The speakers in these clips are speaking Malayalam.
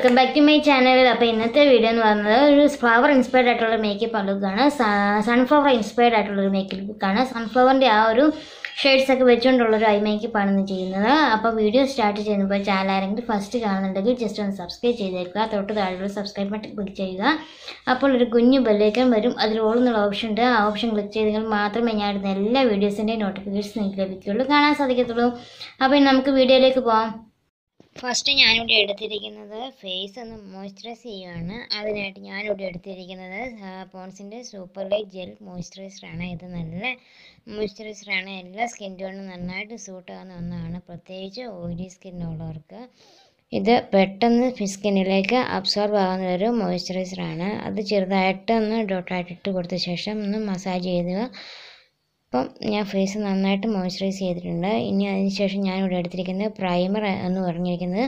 welcome back to my channel അപ്പോൾ ഇന്നത്തെ വീഡിയോ എന്ന് പറയുന്നത് ഒരു ഫ്ലവർ ഇൻസ്പയർഡ് ആയിട്ടുള്ള മേക്കപ്പ് ലുക്കാണ് സൺഫ്ലവർ ഇൻസ്പയർഡ് ആയിട്ടുള്ള ഒരു മേക്കപ്പ് ലുക്കാണ് സൺഫ്ലവറിൻ്റെ ആ ഒരു ഷെയ്ഡ്സ് ഒക്കെ വെച്ചുകൊണ്ടുള്ള ഒരു ഐ മേക്കപ്പ് ആണ് ഇന്ന് ചെയ്യുന്നത് അപ്പോൾ വീഡിയോ സ്റ്റാർട്ട് ചെയ്യുമ്പോൾ ചാനൽ ആരെങ്കിലും ഫസ്റ്റ് കാണുന്നുണ്ടെങ്കിൽ ജസ്റ്റ് ഒന്ന് സബ്സ്ക്രൈബ് ചെയ്തേക്കുക തൊട്ട് താഴെയുള്ള സബ്സ്ക്രൈബ് ബട്ടൺ ക്ലിക്ക് ചെയ്യുക അപ്പോൾ ഒരു കുഞ്ഞു ബെല്ലേക്കൻ വരും അതിൽ ഓളുന്നുള്ള ഓപ്ഷൻ ഉണ്ട് ആ ഓപ്ഷൻ ക്ലിക്ക് ചെയ്തെങ്കിൽ മാത്രമേ ഞാൻ ഇടുന്ന എല്ലാ വീഡിയോസിൻ്റെയും നോട്ടിഫിക്കേഷൻ നിങ്ങൾക്ക് ലഭിക്കുകയുള്ളൂ കാണാൻ സാധിക്കത്തുള്ളൂ അപ്പോൾ ഇനി നമുക്ക് വീഡിയോയിലേക്ക് പോകാം ഫസ്റ്റ് ഞാനിവിടെ എടുത്തിരിക്കുന്നത് ഫേസ് ഒന്ന് മോയ്സ്ചറൈസ് ചെയ്യുകയാണ് അതിനായിട്ട് ഞാനിവിടെ എടുത്തിരിക്കുന്നത് പോൺസിൻ്റെ സൂപ്പർ ലൈറ്റ് ജെൽ മോയ്സ്ചറൈസറാണ് ഇത് നല്ല മോയ്സ്ചറൈസറാണ് എല്ലാ സ്കിൻ ടോണിനും നന്നായിട്ട് സൂട്ട് ആവുന്ന ഒന്നാണ് പ്രത്യേകിച്ച് ഓയിലി സ്കിന്നുള്ളവർക്ക് ഇത് പെട്ടെന്ന് സ്കിന്നിലേക്ക് അബ്സോർബ് ആകുന്ന ഒരു മോയ്സ്ചറൈസറാണ് അത് ചെറുതായിട്ട് ഒന്ന് ഡോട്ടായിട്ട് ഇട്ട് കൊടുത്ത ശേഷം ഒന്ന് മസാജ് ചെയ്ത് അപ്പം ഞാൻ ഫേസ് നന്നായിട്ട് മോയ്സ്ചറൈസ് ചെയ്തിട്ടുണ്ട് ഇനി അതിന് ശേഷം ഞാനിവിടെ എടുത്തിരിക്കുന്നത് പ്രൈമർ എന്ന് പറഞ്ഞിരിക്കുന്നത്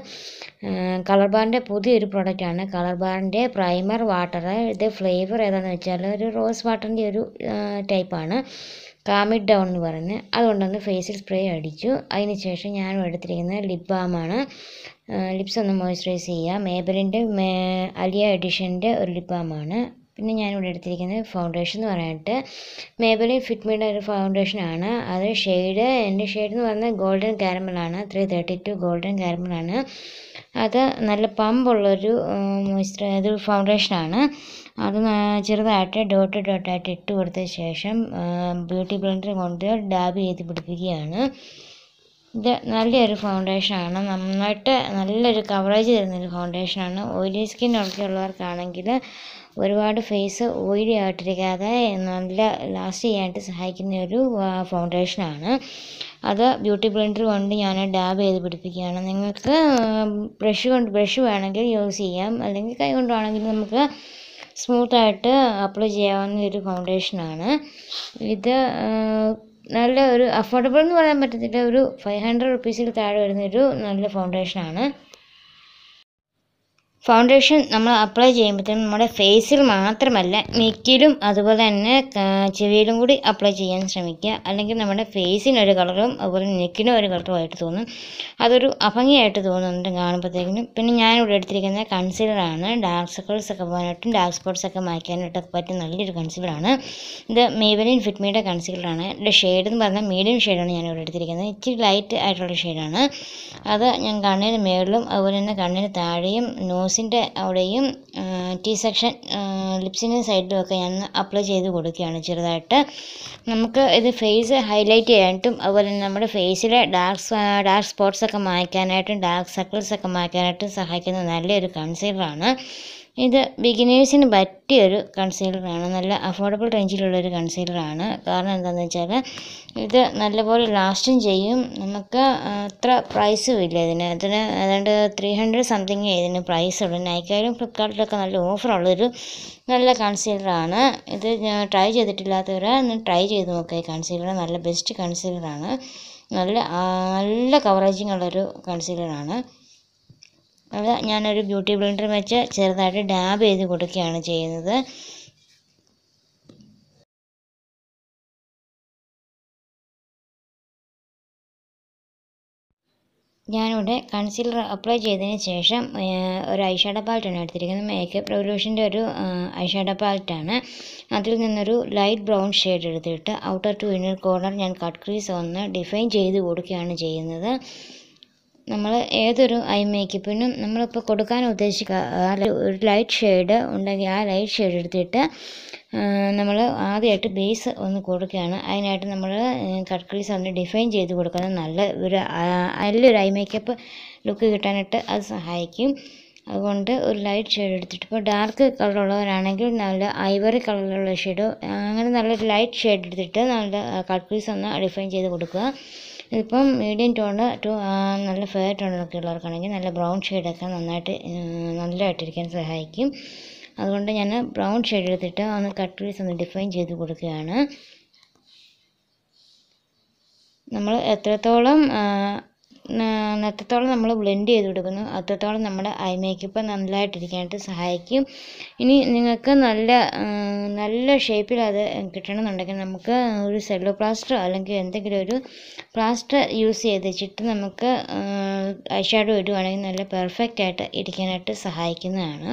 കളർ ബാറിൻ്റെ പുതിയൊരു പ്രോഡക്റ്റാണ് കളർ ബാറിൻ്റെ പ്രൈമർ വാട്ടർ ഇത് ഫ്ലേവർ ഏതാണെന്ന് വെച്ചാൽ ഒരു റോസ് വാട്ടറിൻ്റെ ഒരു ടൈപ്പാണ് കാമിഡ് ഡൗൺ എന്ന് പറയുന്നത് അതുകൊണ്ടൊന്ന് ഫേസിൽ സ്പ്രേ അടിച്ചു അതിന് ശേഷം ഞാൻ എടുത്തിരിക്കുന്നത് ലിപ് ബാമാണ് ലിപ്സ് ഒന്ന് മോയ്സ്ചറൈസ് ചെയ്യുക മേബലിൻ്റെ അലിയ എഡിഷൻ്റെ ഒരു ലിപ് ബാമാണ് പിന്നെ ഞാനിവിടെ എടുത്തിരിക്കുന്നത് ഫൗണ്ടേഷൻ എന്ന് പറയാനായിട്ട് മേബലിൻ ഫിറ്റ്മിയുടെ ഒരു ഫൗണ്ടേഷനാണ് അത് ഷെയ്ഡ് എൻ്റെ ഷെയ്ഡ് എന്ന് പറയുന്നത് ഗോൾഡൻ കാരമലാണ് ത്രീ തേർട്ടി ടു ഗോൾഡൻ കാരമലാണ് അത് നല്ല പമ്പുള്ളൊരു മോയ്സ്ചർ ഇത് ഫൗണ്ടേഷനാണ് അത് ചെറുതായിട്ട് ഡോട്ട് ഡോട്ടായിട്ട് ഇട്ട് കൊടുത്ത ശേഷം ബ്യൂട്ടി ബ്ലെൻഡർ കൊണ്ട് ഡാബ് ചെയ്ത് പിടിപ്പിക്കുകയാണ് ഇത് നല്ലൊരു ഫൗണ്ടേഷനാണ് നന്നായിട്ട് നല്ലൊരു കവറേജ് തരുന്നൊരു ഫൗണ്ടേഷനാണ് ഓയിലി സ്കിൻ ഒക്കെ ഉള്ളവർക്കാണെങ്കിൽ ഒരുപാട് ഫേസ് ഓയിലി ആയിട്ടിരിക്കാതെ നല്ല ലാസ്റ്റ് ചെയ്യാനായിട്ട് സഹായിക്കുന്ന ഒരു ഫൗണ്ടേഷനാണ് അത് ബ്യൂട്ടി ബ്ലെൻഡർ കൊണ്ട് ഞാൻ ഡാബ് ചെയ്ത് പിടിപ്പിക്കുകയാണ് നിങ്ങൾക്ക് ബ്രഷ് കൊണ്ട് ബ്രഷ് വേണമെങ്കിൽ യൂസ് ചെയ്യാം അല്ലെങ്കിൽ കൈ കൊണ്ടാണെങ്കിൽ നമുക്ക് സ്മൂത്തായിട്ട് അപ്ലൈ ചെയ്യാവുന്ന ഒരു ഫൗണ്ടേഷനാണ് ഇത് നല്ല ഒരു അഫോർഡബിൾ എന്ന് പറയാൻ പറ്റത്തില്ല ഒരു ഫൈവ് ഹൺഡ്രഡ് റുപ്പീസിൽ താഴെ വരുന്നൊരു നല്ല ഫൗണ്ടേഷനാണ് ഫൗണ്ടേഷൻ നമ്മൾ അപ്ലൈ ചെയ്യുമ്പോഴത്തേനും നമ്മുടെ ഫേസിൽ മാത്രമല്ല നെക്കിലും അതുപോലെ തന്നെ ചെവിയിലും കൂടി അപ്ലൈ ചെയ്യാൻ ശ്രമിക്കുക അല്ലെങ്കിൽ നമ്മുടെ ഫേസിനൊരു കളറും അതുപോലെ നെക്കിനും ഒരു കളറുമായിട്ട് തോന്നും അതൊരു അഭംഗിയായിട്ട് തോന്നുന്നുണ്ട് കാണുമ്പോഴത്തേക്കിനും പിന്നെ ഞാനിവിടെ എടുത്തിരിക്കുന്നത് കൺസീലറാണ് ഡാർക്ക് സർക്കിൾസ് ഒക്കെ പോകാനായിട്ടും ഡാർക്ക് സ്പോട്ട്സ് ഒക്കെ മായ്ക്കാനായിട്ടൊക്കെ പറ്റിയ നല്ലൊരു കൺസീലറാണ് ഇത് മേബലിൻ ഫിറ്റ്മിയുടെ കൺസീലറാണ് ഇതിൻ്റെ ഷെയ്ഡ് എന്ന് പറഞ്ഞാൽ മീഡിയം ഷെയ്ഡാണ് ഞാനിവിടെ എടുത്തിരിക്കുന്നത് ഇച്ചിരി ലൈറ്റ് ആയിട്ടുള്ള ഷെയ്ഡാണ് അത് ഞാൻ കണ്ണിന് മേളിലും അതുപോലെ തന്നെ കണ്ണിന് താഴെയും നോസ് നോസിൻ്റെ അവിടെയും ടി സെക്ഷൻ ലിപ്സിൻ്റെ സൈഡിലും ഒക്കെ ഞാൻ അപ്ലൈ ചെയ്ത് കൊടുക്കുകയാണ് ചെറുതായിട്ട് നമുക്ക് ഇത് ഫേസ് ഹൈലൈറ്റ് ചെയ്യാനായിട്ടും അതുപോലെ തന്നെ നമ്മുടെ ഫേസിലെ ഡാർക്ക് ഡാർക്ക് സ്പോട്ട്സ് ഒക്കെ മായ്ക്കാനായിട്ടും ഡാർക്ക് സർക്കിൾസ് ഒക്കെ മായ്ക്കാനായിട്ടും സഹായിക്കുന്ന നല്ലൊരു കൺസീലറാണ് ഇത് ബിഗിനേഴ്സിന് പറ്റിയൊരു കൺസീലറാണ് നല്ല അഫോർഡബിൾ റേഞ്ചിലുള്ളൊരു കൺസീലറാണ് കാരണം എന്താണെന്ന് വെച്ചാൽ ഇത് നല്ലപോലെ ലാസ്റ്റും ചെയ്യും നമുക്ക് അത്ര പ്രൈസും ഇല്ല ഇതിന് ഇതിന് ഏതാണ്ട് ത്രീ ഹൺഡ്രഡ് സംതിങ് ഇതിന് പ്രൈസ് ഉള്ളൂ നൈക്കായാലും ഫ്ലിപ്കാർട്ടിലൊക്കെ നല്ല ഓഫറുള്ളൊരു നല്ല കൺസീലറാണ് ഇത് ഞാൻ ട്രൈ ചെയ്തിട്ടില്ലാത്തവർ ഒന്ന് ട്രൈ ചെയ്ത് നോക്കുക ഈ കൺസീലർ നല്ല ബെസ്റ്റ് കൺസീലറാണ് നല്ല നല്ല കവറേജിങ് ഉള്ളൊരു കൺസീലറാണ് അത് ഞാനൊരു ബ്യൂട്ടി ബ്ലെൻഡർ വെച്ച് ചെറുതായിട്ട് ഡാബ് ചെയ്ത് കൊടുക്കുകയാണ് ചെയ്യുന്നത് ഞാനിവിടെ കൺസീലർ അപ്ലൈ ചെയ്തതിന് ശേഷം ഒരു ഐഷാഡോ പാലറ്റാണ് എടുത്തിരിക്കുന്നത് മേക്കപ്പ് റെവല്യൂഷൻ്റെ ഒരു ഐഷാഡോ പാലറ്റാണ് അതിൽ നിന്നൊരു ലൈറ്റ് ബ്രൗൺ ഷെയ്ഡ് എടുത്തിട്ട് ഔട്ടർ ടു ഇന്നർ കോർണർ ഞാൻ കട്ട് ക്രീസ് ഒന്ന് ഡിഫൈൻ ചെയ്ത് കൊടുക്കുകയാണ് ചെയ്യുന്നത് നമ്മൾ ഏതൊരു ഐ മേക്കപ്പിനും നമ്മളിപ്പോൾ കൊടുക്കാൻ ഉദ്ദേശിക്കുക ഒരു ലൈറ്റ് ഷെയ്ഡ് ഉണ്ടെങ്കിൽ ആ ലൈറ്റ് ഷെയ്ഡ് എടുത്തിട്ട് നമ്മൾ ആദ്യമായിട്ട് ബേസ് ഒന്ന് കൊടുക്കുകയാണ് അതിനായിട്ട് നമ്മൾ കട്ട് ക്രീസ് ഒന്ന് ഡിഫൈൻ ചെയ്ത് കൊടുക്കുന്നത് നല്ല ഒരു നല്ലൊരു ഐ മേക്കപ്പ് ലുക്ക് കിട്ടാനായിട്ട് അത് സഹായിക്കും അതുകൊണ്ട് ഒരു ലൈറ്റ് ഷെയ്ഡ് എടുത്തിട്ട് ഇപ്പോൾ ഡാർക്ക് കളറുള്ളവരാണെങ്കിൽ നല്ല ഐവറി കളറിലുള്ള ഷെയ്ഡോ അങ്ങനെ നല്ലൊരു ലൈറ്റ് ഷെയ്ഡ് എടുത്തിട്ട് നല്ല കട്ട് ക്രീസ് ഒന്ന് ഡിഫൈൻ ചെയ്ത് കൊടുക്കുക ഇതിപ്പം മീഡിയം ടോണ് ടു നല്ല ഫെയർ ടോണിലൊക്കെ ഉള്ളവർക്കാണെങ്കിൽ നല്ല ബ്രൗൺ ഷെയ്ഡൊക്കെ നന്നായിട്ട് നല്ലതായിട്ടിരിക്കാൻ സഹായിക്കും അതുകൊണ്ട് ഞാൻ ബ്രൗൺ ഷെയ്ഡ് എടുത്തിട്ട് ഒന്ന് കട്ട് പീസ് ഒന്ന് ഡിഫൈൻ ചെയ്ത് കൊടുക്കുകയാണ് നമ്മൾ എത്രത്തോളം ന- എത്രത്തോളം നമ്മൾ ബ്ലെൻഡ് ചെയ്ത് കൊടുക്കുന്നു അത്രത്തോളം നമ്മുടെ ഐ മേക്കപ്പ് നല്ലതായിട്ടിരിക്കാനായിട്ട് സഹായിക്കും ഇനി നിങ്ങൾക്ക് നല്ല ആ, നല്ല ഷേപ്പിൽ അത് കിട്ടണമെന്നുണ്ടെങ്കിൽ നമുക്ക് ഒരു സെല്ലോ പ്ലാസ്റ്റർ അല്ലെങ്കിൽ എന്തെങ്കിലും ഒരു പ്ലാസ്റ്റർ യൂസ് ചെയ്ത് വെച്ചിട്ട് നമുക്ക് ഐ ഷാഡോ ഇടുവാണെങ്കിൽ നല്ല പെർഫെക്റ്റ് ആയിട്ട് ഇരിക്കാനായിട്ട് സഹായിക്കുന്നതാണ്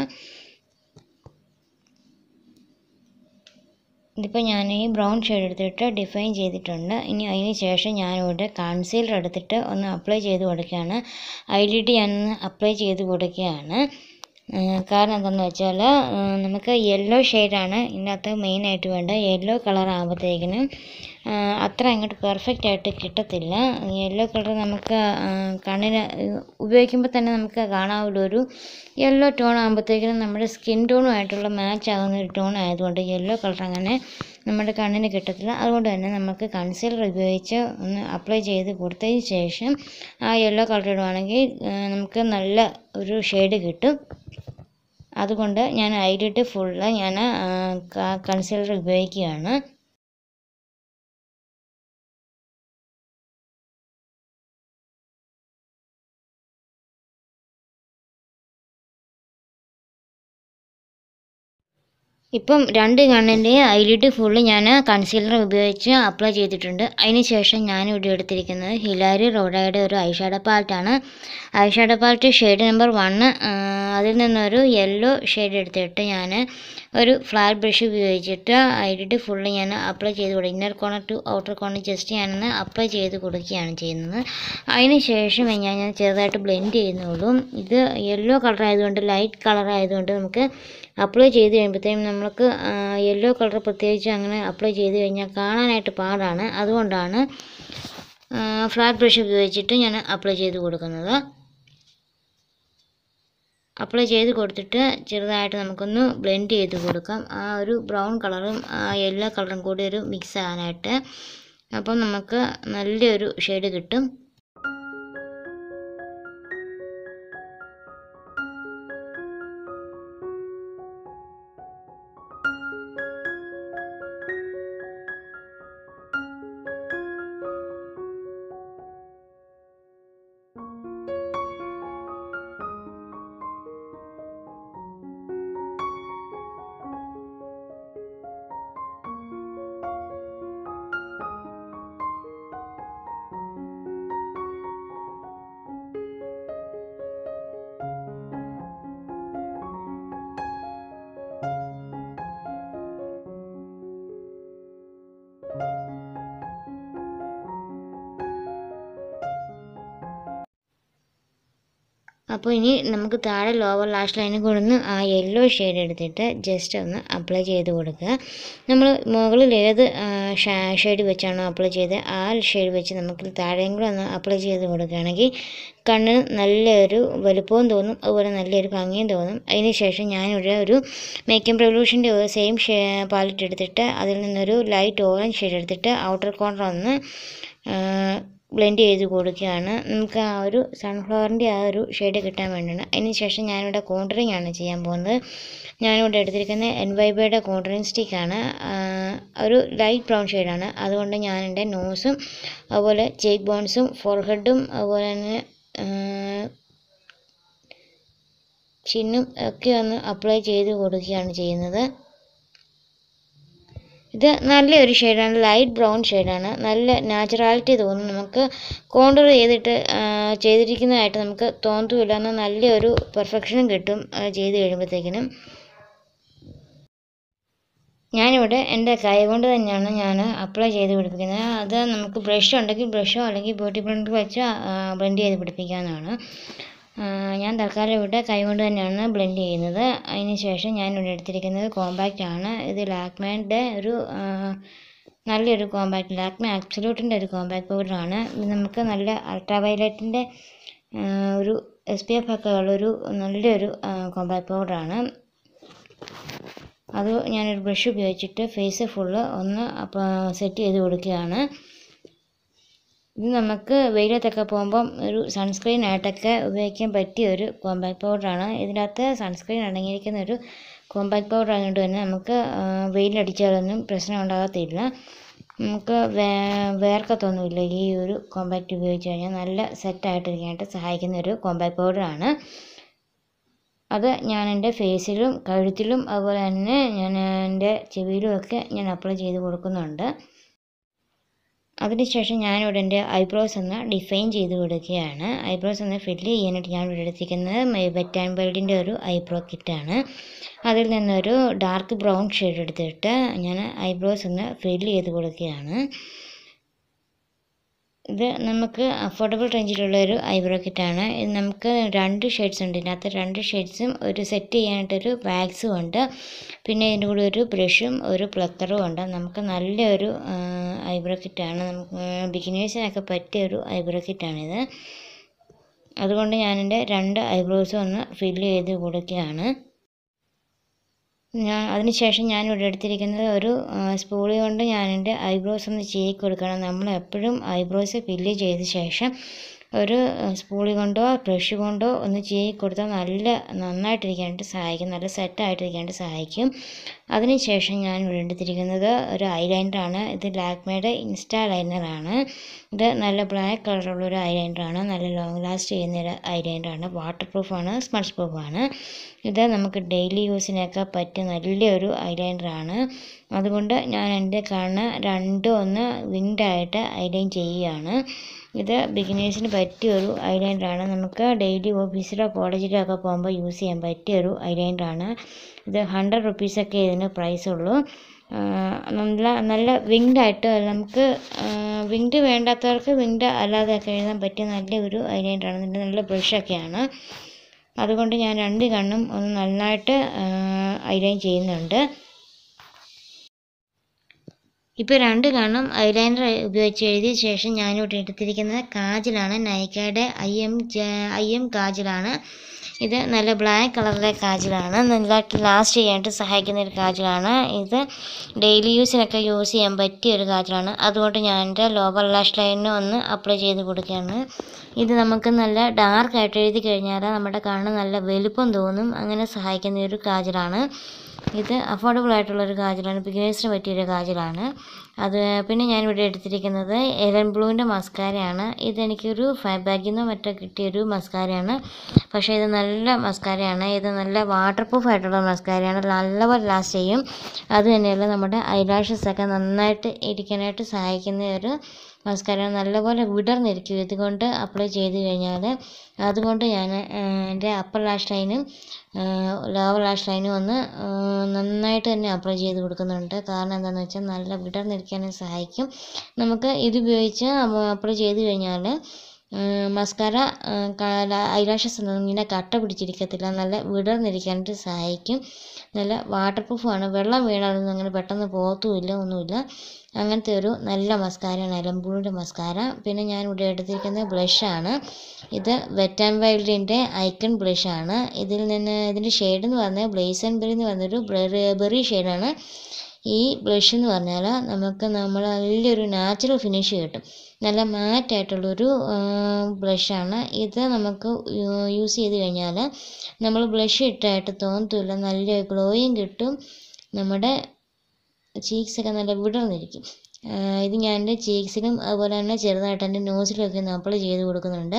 ഇതിപ്പോൾ ഞാൻ ഈ ബ്രൗൺ ഷെയ്ഡ് എടുത്തിട്ട് ഡിഫൈൻ ചെയ്തിട്ടുണ്ട് ഇനി അതിന് ശേഷം ഞാനിവിടെ കൺസീലർ എടുത്തിട്ട് ഒന്ന് അപ്ലൈ ചെയ്ത് കൊടുക്കുകയാണ് ഐ ഡി ടി ഞാനൊന്ന് അപ്ലൈ ചെയ്ത് കൊടുക്കുകയാണ് ഉം, കാരണം എന്താണെന്ന് വെച്ചാൽ ഉം, നമുക്ക് യെല്ലോ ഷെയ്ഡാണ് ഇതിനകത്ത് മെയിനായിട്ട് വേണ്ടത് യെല്ലോ കളർ ആകുമ്പോഴത്തേക്കിനും അത്ര അങ്ങോട്ട് പെർഫെക്റ്റ് ആയിട്ട് കിട്ടത്തില്ല യെല്ലോ കളർ നമുക്ക് ആ, കണ്ണിന് ഉപയോഗിക്കുമ്പോൾ തന്നെ നമുക്ക് കാണാവുന്ന ഒരു യെല്ലോ ടോൺ ആകുമ്പോഴത്തേക്കിനും നമ്മുടെ സ്കിൻ ടോണുമായിട്ടുള്ള മാച്ച് ആകുന്ന ഒരു ടോൺ ആയതുകൊണ്ട് യെല്ലോ കളർ അങ്ങനെ നമ്മുടെ കണ്ണിന് കിട്ടത്തില്ല അതുകൊണ്ട് തന്നെ നമുക്ക് കൺസീലർ ഉപയോഗിച്ച് ഒന്ന് അപ്ലൈ ചെയ്ത് കൊടുത്തതിന് ശേഷം ആ യെല്ലോ കളർ ഇടുവാണെങ്കിൽ ആ, നമുക്ക് നല്ല ഒരു ഷെയ്ഡ് കിട്ടും അതുകൊണ്ട് ഞാൻ ഐഡിയിട്ട് ഫുള്ള് ഞാൻ കൺസീലർ ഉപയോഗിക്കുകയാണ് ഇപ്പം രണ്ട് കണ്ണിൻ്റെയും ഐലിഡ് ഫുള്ള് ഞാൻ കൺസീലർ ഉപയോഗിച്ച് അപ്ലൈ ചെയ്തിട്ടുണ്ട് അതിന് ശേഷം ഞാൻ ഇവിടെ എടുത്തിരിക്കുന്നത് ഹിലാരി റോഡയുടെ ഒരു ഐഷാഡോ പാലറ്റാണ് eyeshadow palette shade number one അതിൽ നിന്നൊരു യെല്ലോ ഷെയ്ഡ് എടുത്തിട്ട് ഞാൻ ഒരു ഫ്ലാറ്റ് ബ്രഷ് ഉപയോഗിച്ചിട്ട് ഐലിഡ് ഫുള്ള് ഞാൻ അപ്ലൈ ചെയ്ത് കൊടുക്കും inner corner to outer corner just ഞാനൊന്ന് അപ്ലൈ ചെയ്ത് കൊടുക്കുകയാണ് ചെയ്യുന്നത് അതിന് ശേഷം ഞാൻ ഞാൻ ചെറുതായിട്ട് ബ്ലെൻഡ് ചെയ്യുന്നുള്ളൂ ഇത് യെല്ലോ കളർ ആയതുകൊണ്ട് ലൈറ്റ് കളർ ആയതുകൊണ്ട് നമുക്ക് അപ്ലൈ ചെയ്ത് കഴിയുമ്പോഴത്തേക്കും നമുക്ക് യെല്ലോ കളർ പ്രത്യേകിച്ച് അങ്ങനെ അപ്ലൈ ചെയ്ത് കഴിഞ്ഞാൽ കാണാനായിട്ട് പാടാണ് അതുകൊണ്ടാണ് ഫ്ലാറ്റ് ബ്രഷ് ഉപയോഗിച്ചിട്ട് ഞാൻ അപ്ലൈ ചെയ്ത് കൊടുക്കുന്നത് അപ്ലൈ ചെയ്ത് കൊടുത്തിട്ട് ചെറുതായിട്ട് നമുക്കൊന്ന് ബ്ലെൻഡ് ചെയ്ത് കൊടുക്കാം ആ ഒരു ബ്രൗൺ കളറും ആ യെല്ലോ കളറും കൂടി ഒരു മിക്സ് ആകാനായിട്ട് അപ്പം നമുക്ക് നല്ലൊരു ഷെയ്ഡ് കിട്ടും അപ്പോൾ ഇനി നമുക്ക് താഴെ ലോവർ ലാഷ് ലൈനിൽ കൊടുന്ന് ആ യെല്ലോ ഷെയ്ഡ് എടുത്തിട്ട് ജസ്റ്റ് ഒന്ന് അപ്ലൈ ചെയ്ത് കൊടുക്കുക നമ്മൾ മുകളിൽ ഏത് ഷെയ്ഡ് വെച്ചാണോ അപ്ലൈ ചെയ്തത് ആ ഷെയ്ഡ് വെച്ച് നമുക്ക് താഴെയും കൂടെ ഒന്ന് അപ്ലൈ ചെയ്ത് കൊടുക്കുകയാണെങ്കിൽ കണ്ണിന് നല്ലൊരു വലുപ്പവും തോന്നും അതുപോലെ നല്ലൊരു ഭംഗിയും തോന്നും അതിന് ശേഷം ഞാനിവിടെ ഒരു മേക്കപ്പ് റെവല്യൂഷൻ്റെ സെയിം ഷേ പാലറ്റ് എടുത്തിട്ട് അതിൽ നിന്നൊരു ലൈറ്റ് ഓറഞ്ച് ഷെയ്ഡ് എടുത്തിട്ട് ഔട്ടർ കോർണർ ഒന്ന് ബ്ലെൻഡ് ചെയ്ത് കൊടുക്കുകയാണ് നമുക്ക് ആ ഒരു സൺഫ്ലവറിൻ്റെ ആ ഒരു ഷെയ്ഡ് കിട്ടാൻ വേണ്ടിയാണ് അതിന് ശേഷം ഞാനിവിടെ കോണ്ടറിങ് ആണ് ചെയ്യാൻ പോകുന്നത് ഞാനിവിടെ എടുത്തിരിക്കുന്ന എൻ വൈബയുടെ കോണ്ടറിങ് സ്റ്റിക്കാണ് ഒരു ലൈറ്റ് ബ്രൗൺ ഷെയ്ഡാണ് അതുകൊണ്ട് ഞാൻ എൻ്റെ നോസും അതുപോലെ ചേക്ക് ബോൺസും ഫോർഹെഡും അതുപോലെ തന്നെ ചിന്നും ഒക്കെ ഒന്ന് അപ്ലൈ ചെയ്ത് കൊടുക്കുകയാണ് ചെയ്യുന്നത് ഇത് നല്ലൊരു ഷെയ്ഡാണ് ലൈറ്റ് ബ്രൗൺ ഷെയ്ഡാണ് നല്ല നാച്ചുറാലിറ്റി തോന്നും നമുക്ക് കോണ്ടർ ചെയ്തിട്ട് ചെയ്തിരിക്കുന്നതായിട്ട് നമുക്ക് തോന്നത്തുമില്ല എന്നാൽ നല്ലൊരു പെർഫെക്ഷനും കിട്ടും ചെയ്ത് കഴിയുമ്പോഴത്തേക്കിനും ഞാനിവിടെ എൻ്റെ കൈ കൊണ്ട് തന്നെയാണ് ഞാൻ അപ്ലൈ ചെയ്ത് പിടിപ്പിക്കുന്നത് അത് നമുക്ക് ബ്രഷ് ഉണ്ടെങ്കിൽ ബ്രഷോ അല്ലെങ്കിൽ ബ്യൂട്ടി ബ്ലെൻഡർ വെച്ച് ബ്ലെൻഡ് ചെയ്ത് പിടിപ്പിക്കാവുന്നതാണ് ഞാൻ തൽക്കാലം ഇവിടെ കൈ കൊണ്ട് തന്നെയാണ് ബ്ലെൻഡ് ചെയ്യുന്നത് അതിന് ശേഷം ഞാൻ ഇവിടെ എടുത്തിരിക്കുന്നത് കോമ്പാക്റ്റ് ആണ് ഇത് ലാക്മേൻ്റെ ഒരു നല്ലൊരു കോമ്പാക്റ്റ് ലാക്മേ ആക്സലൂട്ടിൻ്റെ ഒരു കോമ്പാക്റ്റ് പൗഡറാണ് ഇത് നമുക്ക് നല്ല അൾട്രാ വയലറ്റിൻ്റെ ഒരു എസ് പി എഫ് ഒക്കെ ഉള്ളൊരു നല്ലൊരു കോമ്പാക്റ്റ് പൗഡറാണ് അത് ഞാനൊരു ബ്രഷ് ഉപയോഗിച്ചിട്ട് ഫേസ് ഫുള്ള് ഒന്ന് അപ്പോൾ സെറ്റ് ചെയ്ത് കൊടുക്കുകയാണ് ഇത് നമുക്ക് വെയിലത്തൊക്കെ പോകുമ്പം ഒരു സൺസ്ക്രീൻ ആയിട്ടൊക്കെ ഉപയോഗിക്കാൻ പറ്റിയ ഒരു കോമ്പാക്ട് പൗഡറാണ് ഇതിനകത്ത് സൺസ്ക്രീൻ അടങ്ങിയിരിക്കുന്ന ഒരു കോമ്പാക്ട് പൗഡർ ആയതുകൊണ്ട് തന്നെ നമുക്ക് വെയിലടിച്ചാലൊന്നും പ്രശ്നം ഉണ്ടാകത്തില്ല നമുക്ക് വേ വേർക്കത്തൊന്നുമില്ല ഈ ഒരു കോമ്പാക്റ്റ് ഉപയോഗിച്ച് കഴിഞ്ഞാൽ നല്ല സെറ്റായിട്ടിരിക്കാനായിട്ട് സഹായിക്കുന്ന ഒരു കോമ്പാക്ട് പൗഡറാണ് അത് ഞാൻ എൻ്റെ ഫേസിലും കഴുത്തിലും അതുപോലെ തന്നെ ഞാൻ എൻ്റെ ചെവിയിലും ഒക്കെ ഞാൻ അപ്ലൈ ചെയ്ത് കൊടുക്കുന്നുണ്ട് അതിനുശേഷം ഞാനിവിടെ എൻ്റെ ഐബ്രോസ് ഒന്ന് ഡിഫൈൻ ചെയ്ത് കൊടുക്കുകയാണ് ഐബ്രോസ് ഒന്ന് ഫില്ല് ചെയ്യാനായിട്ട് ഞാൻ ഇവിടെ എടുത്തിരിക്കുന്നത് വെറ്റ് ആൻഡ് വൈൽഡിൻ്റെ ഒരു ഐബ്രോ കിറ്റാണ് അതിൽ നിന്നൊരു ഡാർക്ക് ബ്രൗൺ ഷെയ്ഡ് എടുത്തിട്ട് ഞാൻ ഐബ്രോസ് ഒന്ന് ഫില്ല് ചെയ്ത് കൊടുക്കുകയാണ് ഇത് നമുക്ക് അഫോർഡബിൾ റേഞ്ചിലുള്ള ഒരു ഐബ്രോ കിറ്റാണ് ഇത് നമുക്ക് രണ്ട് ഷെയ്ഡ്സ് ഉണ്ട് ഇതിനകത്ത് രണ്ട് ഷെയ്ഡ്സും ഒരു സെറ്റ് ചെയ്യാനായിട്ടൊരു വാക്സും ഉണ്ട് പിന്നെ ഇതിൻ്റെ കൂടെ ഒരു ബ്രഷും ഒരു പ്ലക്കറും ഉണ്ട് നമുക്ക് നല്ലൊരു ഐബ്രോ കിറ്റാണ് നമുക്ക് ബിഗിനേഴ്സിനൊക്കെ പറ്റിയ ഒരു ഐബ്രോ കിറ്റാണിത് അതുകൊണ്ട് ഞാൻ എൻ്റെ രണ്ട് ഐബ്രോസും ഒന്ന് ഫില്ല് ചെയ്ത് കൊടുക്കുകയാണ് ഞാൻ അതിനുശേഷം ഞാൻ ഇവിടെ എടുത്തിരിക്കുന്നത് ഒരു സ്പൂളി കൊണ്ട് ഞാൻ എൻ്റെ ഐബ്രോസ് ഒന്ന് ചെയ്ത് കൊടുക്കണം നമ്മൾ എപ്പോഴും ഐബ്രോസ് ഫില്ല് ചെയ്ത ശേഷം ഒരു സ്പൂളി കൊണ്ടോ ബ്രഷ് കൊണ്ടോ ഒന്ന് ചെയ്ത് കൊടുത്താൽ നല്ല നന്നായിട്ടിരിക്കാനായിട്ട് സഹായിക്കും നല്ല സെറ്റായിട്ടിരിക്കാനായിട്ട് സഹായിക്കും അതിനുശേഷം ഞാൻ ഇവിടെ എടുത്തിരിക്കുന്നത് ഒരു ഐലൈനറാണ് ഇത് ലാക്മേയുടെ ഇൻസ്റ്റാ ലൈനറാണ് ഇത് നല്ല ബ്ലാക്ക് കളറുള്ള ഒരു ഐലൈനറാണ് നല്ല ലോങ് ലാസ്റ്റ് ചെയ്യുന്ന ഒരു ഐലൈനറാണ് വാട്ടർ പ്രൂഫാണ് സ്മച്ച് പ്രൂഫാണ് ഇത് നമുക്ക് ഡെയിലി യൂസിനൊക്കെ പറ്റിയ നല്ലൊരു ഐലൈനറാണ് അതുകൊണ്ട് ഞാൻ എൻ്റെ കണ്ണ് രണ്ടും ഒന്ന് വിങ്ഡായിട്ട് ഐലൈൻ ചെയ്യുകയാണ് ഇത് ബിഗിനേഴ്സിന് പറ്റിയ ഒരു ഐലൈനറാണ് നമുക്ക് ഡെയിലി ഓഫീസിലോ കോളേജിലോ ഒക്കെ പോകുമ്പോൾ യൂസ് ചെയ്യാൻ പറ്റിയ ഒരു ഐലൈനറാണ് ഇത് ഹൺഡ്രഡ് റുപ്പീസൊക്കെ ഇതിന് പ്രൈസ് ഉള്ളൂ നല്ല നല്ല വിങ്ഡായിട്ട് നമുക്ക് വിങ്ഡ് വേണ്ടാത്തവർക്ക് വിങ്ഡ് അല്ലാതെയൊക്കെ എഴുതാൻ പറ്റിയ നല്ല ഒരു ഐലൈനറാണ് ഇതിൻ്റെ നല്ല ബ്രഷൊക്കെയാണ് അതുകൊണ്ട് ഞാൻ രണ്ട് കണ്ണും ഒന്ന് നന്നായിട്ട് ഐലൈൻ ചെയ്യുന്നുണ്ട് ഇപ്പോൾ രണ്ട് കണ്ണും ഐലൈനർ ഉപയോഗിച്ച് എഴുതിയ ശേഷം ഞാനിവിടെ എടുത്തിരിക്കുന്നത് കാജലാണ് നൈക്കയുടെ ഐ എം ഐ എം കാജലാണ് ഇത് നല്ല ബ്ലാക്ക് കളറിലെ കാജലാണ് നല്ല ലാസ്റ്റ് ചെയ്യാനായിട്ട് സഹായിക്കുന്ന ഒരു കാജലാണ് ഇത് ഡെയിലി യൂസിനൊക്കെ യൂസ് ചെയ്യാൻ പറ്റിയ ഒരു കാജലാണ് അതുകൊണ്ട് ഞാൻ എൻ്റെ ലോവർ ലാഷ് ലൈനിന് ഒന്ന് അപ്ലൈ ചെയ്ത് കൊടുക്കുകയാണ് ഇത് നമുക്ക് നല്ല ഡാർക്ക് ആയിട്ട് എഴുതി കഴിഞ്ഞാൽ നമ്മുടെ കണ്ണ് നല്ല വലുപ്പം തോന്നും അങ്ങനെ സഹായിക്കുന്ന ഒരു കാജലാണ് ഇത് അഫോർഡബിൾ ആയിട്ടുള്ളൊരു കാജലാണ് ബിഗിനേഴ്സിന് പറ്റിയൊരു കാജലാണ് അത് പിന്നെ ഞാനിവിടെ എടുത്തിരിക്കുന്നത് എലൻ ബ്ലൂവിൻ്റെ മസ്കാരയാണ് ഇതെനിക്കൊരു ഫൈവ് ബാഗിൽ നിന്നോ മറ്റോ കിട്ടിയൊരു മസ്കാരയാണ് പക്ഷേ ഇത് നല്ല മസ്കാരയാണ് ഇത് നല്ല വാട്ടർ പ്രൂഫ് ആയിട്ടുള്ള മസ്കാരയാണ് നല്ലപോലെ ലാസ്റ്റ് ചെയ്യും അത് തന്നെയല്ല നമ്മുടെ ഐലാഷസ് ഒക്കെ നന്നായിട്ട് ഇരിക്കാനായിട്ട് സഹായിക്കുന്ന ഒരു മസ്കാര നല്ലപോലെ വിടർന്നിരിക്കും ഇതുകൊണ്ട് അപ്ലൈ ചെയ്ത് കഴിഞ്ഞാൽ അതുകൊണ്ട് ഞാൻ എൻ്റെ അപ്പർ ലാഷ് ലൈനും ലോവർ ലാഷ് ലൈനും ഒന്ന് നന്നായിട്ട് തന്നെ അപ്ലൈ ചെയ്ത് കൊടുക്കുന്നുണ്ട് കാരണം എന്താണെന്ന് വെച്ചാൽ നല്ല വിടർന്നിരിക്കാനും സഹായിക്കും നമുക്ക് ഇത് ഉപയോഗിച്ച് അപ്ലൈ ചെയ്ത് കഴിഞ്ഞാൽ മസ്കാര ഐലാഷസ് ഒന്നും ഇങ്ങനെ കട്ട പിടിച്ചിരിക്കത്തില്ല നല്ല വിടർന്നിരിക്കാനായിട്ട് സഹായിക്കും നല്ല വാട്ടർ പ്രൂഫാണ് വെള്ളം വീണാലൊന്നും അങ്ങനെ പെട്ടെന്ന് പോകത്തുമില്ല ഒന്നുമില്ല അങ്ങനത്തെ ഒരു നല്ല മസ്കാരയാണ് എലമ്പൂരിൻ്റെ മസ്കാര പിന്നെ ഞാൻ ഇവിടെ എടുത്തിരിക്കുന്നത് ബ്ലഷാണ് ഇത് വെറ്റ് ആൻഡ് വൈൽഡിൻ്റെ ഐക്കൺ ബ്ലഷാണ് ഇതിൽ നിന്ന് ഇതിൻ്റെ ഷെയ്ഡ് എന്ന് പറഞ്ഞാൽ ബ്ലേസ് ആൻഡ് ബെറി എന്ന് പറഞ്ഞൊരു ബെറി ഷെയ്ഡാണ് ഈ ബ്ലഷ് എന്ന് പറഞ്ഞാൽ നമുക്ക് നമ്മൾ നല്ലൊരു നാച്ചുറൽ ഫിനിഷ് കിട്ടും നല്ല മാറ്റായിട്ടുള്ളൊരു ബ്ലഷാണ് ഇത് നമുക്ക് യൂസ് ചെയ്ത് കഴിഞ്ഞാൽ നമ്മൾ ബ്ലഷ് ഇട്ടായിട്ട് തോന്നത്തില്ല നല്ല ഗ്ലോയും കിട്ടും നമ്മുടെ ചീക്സൊക്കെ നല്ല വിടർന്നിരിക്കും ഇത് ഞാൻ എൻ്റെ ചീക്സിലും അതുപോലെ തന്നെ ചെറുതായിട്ട് എൻ്റെ നോസിലൊക്കെ ഒന്ന് അപ്ലൈ ചെയ്ത് കൊടുക്കുന്നുണ്ട്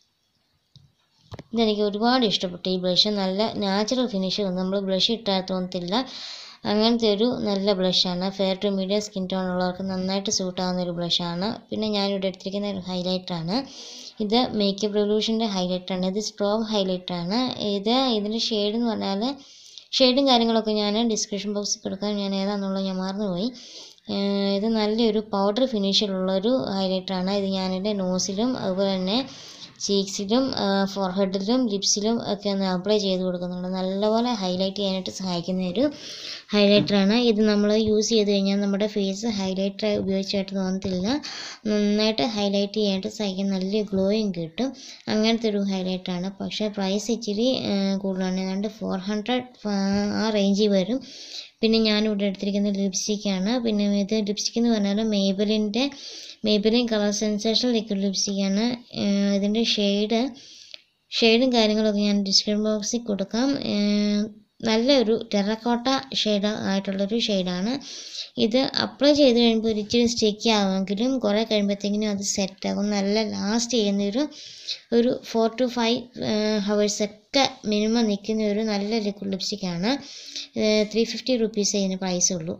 ഇതെനിക്ക് ഒരുപാട് ഇഷ്ടപ്പെട്ടു ഈ ബ്ലഷ് നല്ല നാച്ചുറൽ ഫിനിഷ് നമ്മൾ ബ്ലഷ് ഇട്ടാൽ തോന്നത്തില്ല അങ്ങനത്തെ ഒരു നല്ല ബ്ലഷാണ് fair to medium skin tone ഉള്ളവർക്ക് നന്നായിട്ട് സൂട്ട് ആവുന്ന ഒരു ബ്ലഷാണ് പിന്നെ ഞാനിവിടെ എടുത്തിരിക്കുന്ന ഒരു ഹൈലൈറ്ററാണ് ഇത് മേക്കപ്പ് റെവല്യൂഷൻ്റെ ഹൈലൈറ്ററാണ് ഇത് സ്ട്രോങ് ഹൈലൈറ്ററാണ് ഇത് ഇതിൻ്റെ ഷെയ്ഡ് എന്ന് പറഞ്ഞാൽ ഷെയ്ഡും കാര്യങ്ങളൊക്കെ ഞാൻ ഡിസ്ക്രിപ്ഷൻ ബോക്സിൽ കൊടുക്കാൻ ഞാൻ ഏതാണെന്നുള്ളത് ഞാൻ മറന്നുപോയി ഇത് നല്ലൊരു പൗഡർ ഫിനിഷിലുള്ളൊരു ഹൈലൈറ്ററാണ് ഇത് ഞാനെൻ്റെ നോസിലും അതുപോലെ തന്നെ ചീക്സിലും ഫോർഹെഡിലും ലിപ്സിലും ഒക്കെ ഒന്ന് അപ്ലൈ ചെയ്ത് കൊടുക്കുന്നുണ്ട് നല്ലപോലെ ഹൈലൈറ്റ് ചെയ്യാനായിട്ട് സഹായിക്കുന്ന ഒരു ഹൈലൈറ്ററാണ് ഇത് നമ്മൾ യൂസ് ചെയ്ത് കഴിഞ്ഞാൽ നമ്മുടെ ഫേസ് ഹൈലൈറ്റർ ഉപയോഗിച്ചായിട്ട് തോന്നത്തില്ല നന്നായിട്ട് ഹൈലൈറ്റ് ചെയ്യാനായിട്ട് സഹായിക്കും നല്ല ഗ്ലോയും കിട്ടും അങ്ങനത്തെ ഒരു ഹൈലൈറ്ററാണ് പക്ഷേ പ്രൈസ് ഇച്ചിരി കൂടുതലാണ് ഏതാണ്ട് ഫോർ ഹൺഡ്രഡ് ആ റേഞ്ചിൽ വരും പിന്നെ ഞാനിവിടെ എടുത്തിരിക്കുന്നത് ലിപ്സ്റ്റിക്കാണ് പിന്നെ ഇത് ലിപ്സ്റ്റിക് എന്ന് പറഞ്ഞാൽ മേബലിൻ്റെ മേബലിൻ കളർ സെൻസേഷൻ ലിക്വിഡ് ലിപ്സ്റ്റിക്കാണ് ഇതിൻ്റെ ഷെയ്ഡ് ഷെയ്ഡും കാര്യങ്ങളൊക്കെ ഞാൻ ഡിസ്ക്രിപ്ഷൻ ബോക്സിൽ കൊടുക്കാം നല്ലൊരു ടെറക്കോട്ട ഷെയ്ഡ് ആയിട്ടുള്ളൊരു ഷെയ്ഡാണ് ഇത് അപ്ലൈ ചെയ്ത് കഴിയുമ്പോൾ ഒരു ഇച്ചിരി സ്റ്റിക്കി ആവുമെങ്കിലും കുറേ കഴിയുമ്പോഴത്തേക്കിനും അത് സെറ്റാകും നല്ല ലാസ്റ്റ് ചെയ്യുന്ന ഒരു ഒരു ഫോർ ടു ഫൈവ് ഹവേഴ്സൊക്കെ മിനിമം നിൽക്കുന്ന ഒരു നല്ല ലിക്വിഡ് ലിപ്സ്റ്റിക്കാണ് ത്രീ ഫിഫ്റ്റി റുപ്പീസ് ഇതിന് പ്രൈസ് ഉള്ളൂ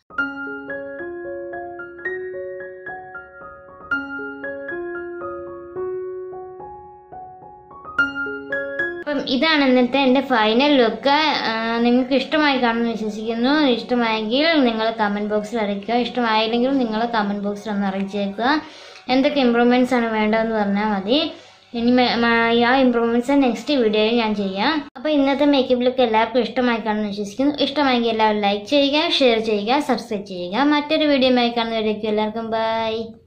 അപ്പം ഇതാണ് ഇന്നത്തെ എൻ്റെ ഫൈനൽ ലുക്ക് നിങ്ങൾക്ക് ഇഷ്ടമായി കാണുമെന്ന് വിശ്വസിക്കുന്നു ഇഷ്ടമായെങ്കിൽ നിങ്ങൾ കമൻറ്റ് ബോക്സിൽ അറിയിക്കുക ഇഷ്ടമായില്ലെങ്കിലും നിങ്ങൾ കമൻറ്റ് ബോക്സിൽ ഒന്ന് അറിയിച്ചേക്കുക എന്തൊക്കെ ഇമ്പ്രൂവ്മെൻറ്റ്സ് ആണ് വേണ്ടതെന്ന് പറഞ്ഞാൽ മതി ഇനി മെ- മ- ആ ഇമ്പ്രൂവ്മെൻറ്റ്സ് നെക്സ്റ്റ് വീഡിയോയിൽ ഞാൻ ചെയ്യാം അപ്പോൾ ഇന്നത്തെ മേക്കപ്പ് ലുക്ക് എല്ലാവർക്കും ഇഷ്ടമായി കാണുമെന്ന് വിശ്വസിക്കുന്നു ഇഷ്ടമായെങ്കിൽ എല്ലാവരും ലൈക്ക് ചെയ്യുക ഷെയർ ചെയ്യുക സബ്സ്ക്രൈബ് ചെയ്യുക മറ്റൊരു വീഡിയോ ആയി കാണുന്നവരേക്കും എല്ലാവർക്കും ബൈ